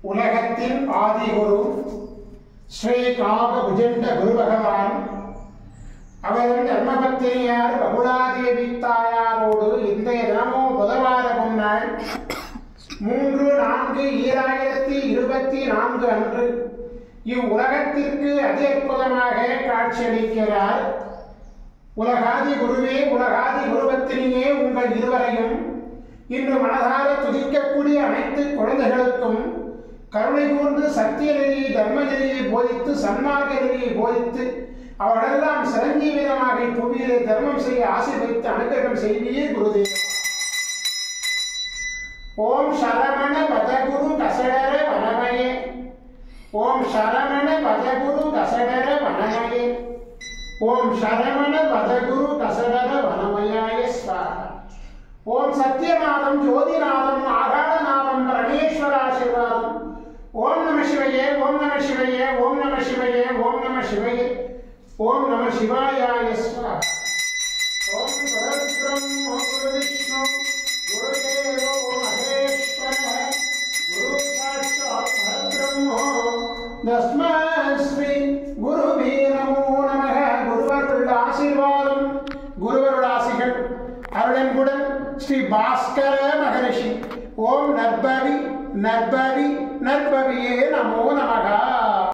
உலகத்தின் ஆதிகுரு ஸ்ரீ காக புஜண்ட குரு பகவான் அவரின் தர்மபத்தினியார் பகுலாதேவி தாயாரோடு இன்றைய தினமோ புதவார முன்னாள் மூன்று நான்கு ஈராயிரத்தி இருபத்தி நான்கு அன்று இவ்வுலகத்திற்கு அதி அற்புதமாக காட்சியளிக்கிறார் உலகாதி குருவே உலகாதி குருவத்தினியே உங்கள் இருவரையும் இன்று மனதார துதிக்கக்கூடிய அனைத்து குழந்தைகளுக்கும் கருணை கூர்ந்து சத்திய நெறியை தர்ம நெறியை போதித்து சன்மார்க்க நெறியை போதித்து அவர்களெல்லாம் சிரஞ்சீவிதமாக இப்புவியிலே தர்மம் செய்ய ஆசை வைத்து அனுகிரகம் செய்தியே குருதேவா ஓம் சரவண பதகுரு கசடர வனமயே ஓம் சரவண பதகுரு கசடர வனமயே ஓம் சரவண பதகுரு கசடர வனமயாய ஸ்வாஹா ஓம் சத்யநாதம் ஜோதிநாதம் ஆகாரநாதம் பரமேஸ்வராசிர்வாதம் ஓம் நம சிவையே ஓம் நம சிவையே ஓம் நம சிவையே ஓம் நம சிவையே ஓம் நம சிவாயாய ஸ்வாஹா ஓம் பரபிரம்ம குரு விஷ்ணு குருதேவோ மகேஸ்வர குரு சாட்சாத் பரபிரம்மோ தஸ்மை ஸ்ரீ குருவே நமோ நமக குருவருள் ஆசீர்வாதம் குருவருள் ஆசிகள் அருளன்புடன் ஸ்ரீ பாஸ்கர மகரிஷி ஓம் நற்பவி நற்பவி நற்பவியே நமோ நமகா